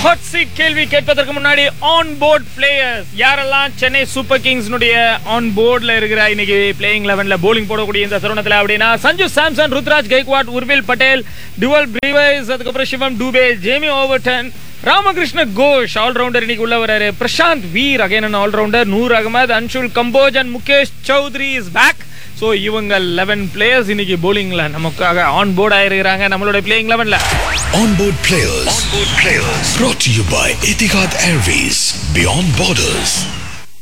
Hot seat கேள்வி கேட்பதற்கு முன்னாடி ஆன் போர்ட் பிளேயர்ஸ் யாரெல்லாம் சென்னை சூப்பர் கிங்ஸ்னுடைய ஆன் போர்ட்ல இருக்கிற இன்னைக்கு பிளேயிங் லெவன்ல போலிங் போடக்கூடிய இந்த தருணத்துல அப்படின்னா சஞ்சு சாம்சன் ருத்ராஜ் கைக்வாட் உர்வில் பட்டேல் டுவல் பிரீவைஸ் அதுக்கப்புறம் Shivam Dube Jamie Overton Ramakrishna Ghosh allrounder இன்னைக்கு உள்ள வராரு Prashant Veer again allrounder Noor Ahmad Anshul Kamboj and Mukesh Choudhary is back so இவங்க லெவன் பிளேயர்ஸ் இன்னைக்கு போலிங்ல நமக்காக ஆன் போர்ட் ஆயிருக்கிறாங்க நம்மளோட பிளேயிங் லெவன்ல Onboard players. Onboard players. Brought to you by Etihad Airways. Beyond borders.